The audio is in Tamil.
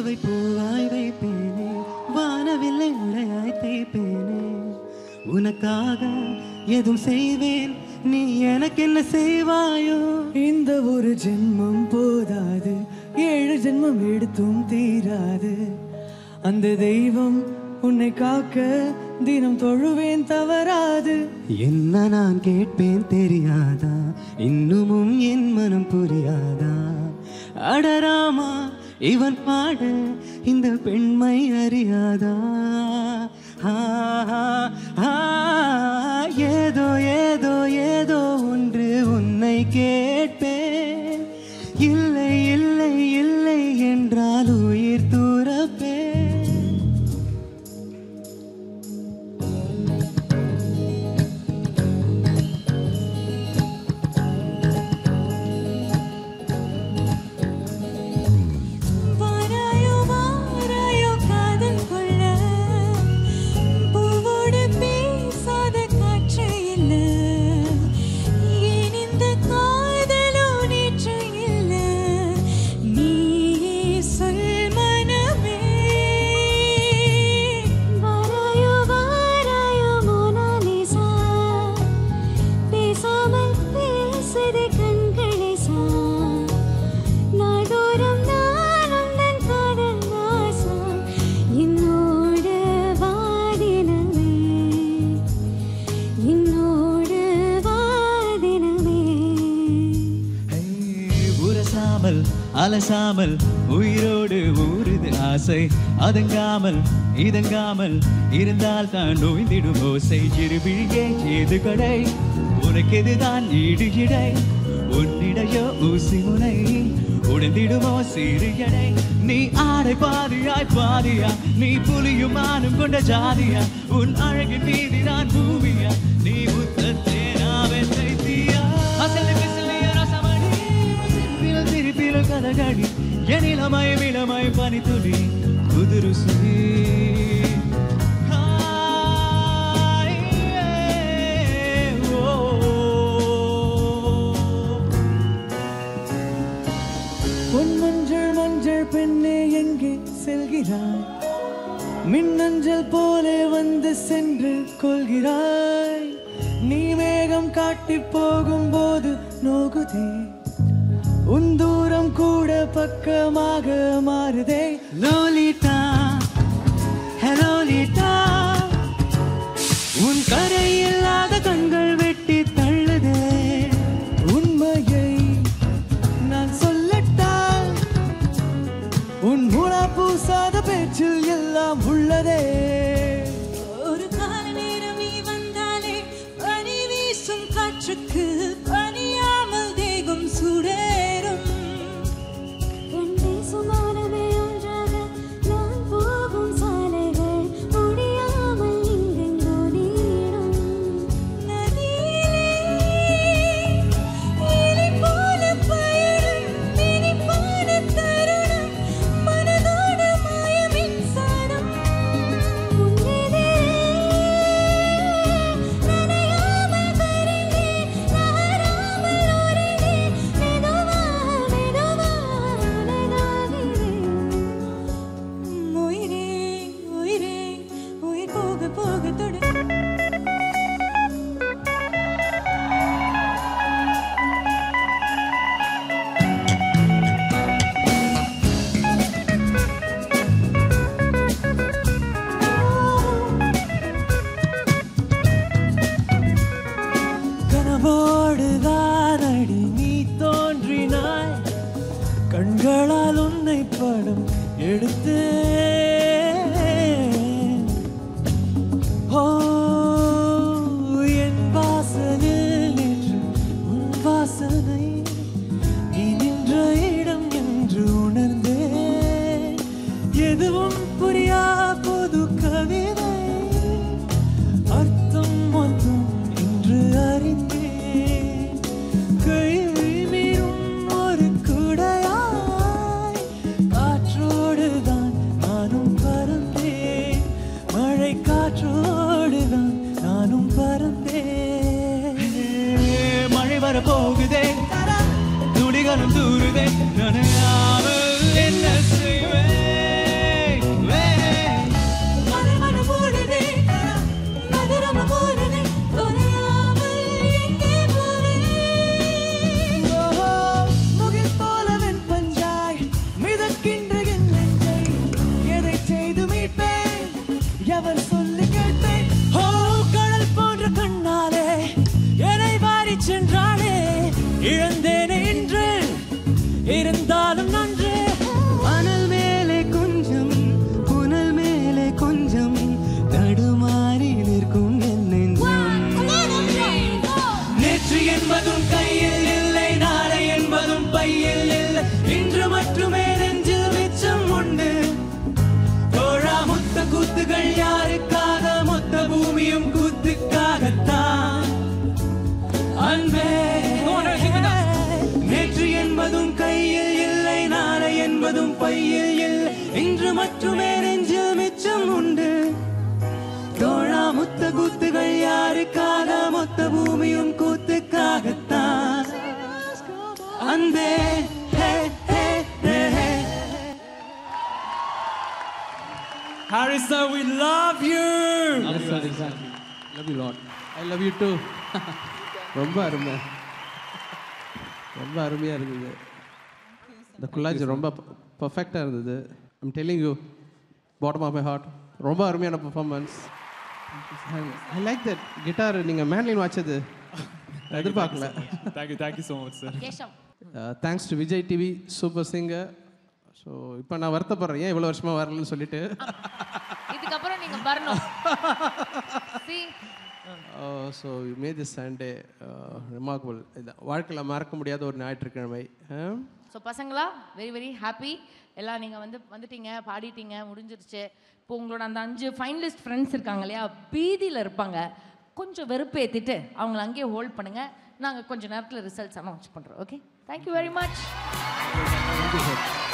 பூவை பூவாய் வைப்பேனே வானவில்லை உடையாய் தேய்ப்பேனே உனக்காக எதுவும் செய்வேன் நீ எனக்கு என்ன செய்வாயோ இந்த ஒரு ஜென்மம் போதாது ஏழு ஜென்மம் எடுத்தும் தீராது அந்த தெய்வம் உன்னை காக்க தினம் தொழுவேன் தவறாது என்ன நான் கேட்பேன் தெரியாதா இன்னுமும் என் மனம் புரியாதா அடராமா இவன் பாட இந்த பெண்மை அறியாதா ஆ, ஆ, ஆ, ஏதோ ஏதோ ஏதோ ஒன்று உன்னை கேட்பேன் இல்லை இல்லை இல்லை என்றால் உயிர் தூரப்பேன் வாராயோ வாராயோ காதல் கொள்ள பூவோடு பேசாத காற்று இல்ல ஏன் இந்த காதலோ நேற்று இல்ல நீயே சொல் மனமே வாராயோ வாராயோ மோனாலிசா பேசாமல் பேசுது கண்களே சா நாள்தோறும் நான் உந்தன் காதல் வாசம் என்னோடு வாதினமே என்னோடு வாதினமே உரசாமல் அலசாமல் உயிரோடு ஊறுது ஆசை அதங்காமல் இதங்காமல் இருந்தால் தான் நோய்ந்திடும் ஓசை இருவிழியே ஏது கடை உனக்கெதுதான் ஈடு இடை உன்னிடையோ ஊசி முனை உடைந்திடுமோ சிறு எடை நீ ஆடை பாதியாய் பாதியா நீ புலியும் மானும் கொண்ட ஜாதியா உன் அழகின் மீதி நான் பூமியா நீ முத்தத்தேனாவென் தைத்தியா அசலி பிசலி ரசமணி திருப்பிலும் திருப்பிலும் கதகடி என் இளமயம் இளமயம் பனித்துளி புதுரு சுதி பொன் மஞ்சள் மஞ்சள் பெண்ணே எங்கே செல்கிறாய் மின்னஞ்சல் போலே வந்து சென்று கொள்கிறாய் நீ மேகம் காட்டி போகும்போது நோகுதே உன் தூரம் கூட பக்கமாக மாறுதே லோலிதா ஹலோலிதா உன் கரை இல்லாத கண்கள் வெட்டி தள்ளுதே உண்மையை நான் சொல்லட்டா உன் முளா பூசாத பேச்சில் எல்லாம் உள்ளதே ஒரு கால நேரம் நீ வந்தாலே பனி வீசும் காற்றுக்கு பனியாமல் தேகம் சுடேறும் கண்டேசுமானமே ஒன்றாக நான் போகும் சாலைகள் முடியாமல் இங்கெங்கோ நீடும் நதியிலே இலை போல பயணம் இனிப்பான தருணம் மனதோடு மாய மின்சாரம் உன்னிலே நனையாமல் கரைந்தேன் நகராமல் உறைந்தேன் மெதுவா மெதுவா அனலாகிறேன் உயிரே உயிரே உயிர் போக போக தொடு கனவோடு தானடி நீ தோன்றினாய் கண்களால் உன்னை படம் எடுத்து ஓ என் வாசலில் நின்று உன் வாசனை நீ நின்ற இடம் என்று உணர்ந்தேன் எதுவும் புரியா புது கவிதை அர்த்தம் மொத்தம் இன்று அறிந்தேன் கை மீறும் ஒரு குடையாய் காற்றோடு தான் நானும் பறந்தேன் மழை காற்றோடு தான் நானும் பறந்தேன் மழை வர போகுதே இழந்தேனே இன்று இருந்தாலும் நன்று மணல் மேலே கொஞ்சம் புனல் மேலே கொஞ்சம் தடுமாறி நிற்கும் என் நெஞ்சம் நேற்று என்பதும் கையில் இல்லை நாளை என்பதும் பையில் இல்லை இன்று மட்டுமே நெஞ்சில் மிச்சம் உண்டு தோழா மொத்த கூத்துகள் யாருக்காக மொத்த பூமியும் கூத்துக்காகத்தான் அன்பே நேற்று என்பதும் கையில் இல்லை நாளை என்பதும் பையில் இல்லை இன்று மட்டுமே நெஞ்சில் மிச்சம் உண்டு தோழா மொத்த கூத்துகள் யாருக்காக மொத்த பூமியும் கூத்துக்காகத்தான் அன்பே hey, hey, hey, hey. Harrison, we love you. Love you lot I love you too ரொம்ப அருமை ரொம்ப அருமையாக இருந்தது இந்த குல்லாஜ் ரொம்ப பர்ஃபெக்டாக இருந்தது I'm telling you bottom of my heart ரொம்ப அருமையான performance I like that guitar நீங்கள் மேன்லின் வாட்சது எதிர்பார்க்கல Thank you, thank you so much, sir. கேஷம் thanks to Vijay TV super singer so இப்போ நான் வருத்தப்படுறேன் ஏன் இவ்வளோ வருஷமாக வரலன்னு சொல்லிட்டு இதுக்கப்புறம் நீங்க வரணும் See? So may this Sunday remarkable இது வாழ்க்கையில் மறக்க முடியாத ஒரு ஞாயிற்றுக்கிழமை ஆ? ஸோ பசங்களா வெரி வெரி ஹாப்பி எல்லாம் நீங்கள் வந்து வந்துட்டீங்க பாடிட்டீங்க முடிஞ்சிருச்சு இப்போ உங்களோட அந்த அஞ்சு ஃபைனலிஸ்ட் ஃப்ரெண்ட்ஸ் இருக்காங்க இல்லையா பீதியில் இருப்பாங்க கொஞ்சம் வெறுப்பேற்றிட்டு அவங்கள அங்கேயே ஹோல்ட் பண்ணுங்கள் நாங்கள் கொஞ்சம் நேரத்தில் ரிசல்ட்ஸ் அனௌன்ஸ் பண்ணுறோம் ஓகே தேங்க்யூ வெரி மச்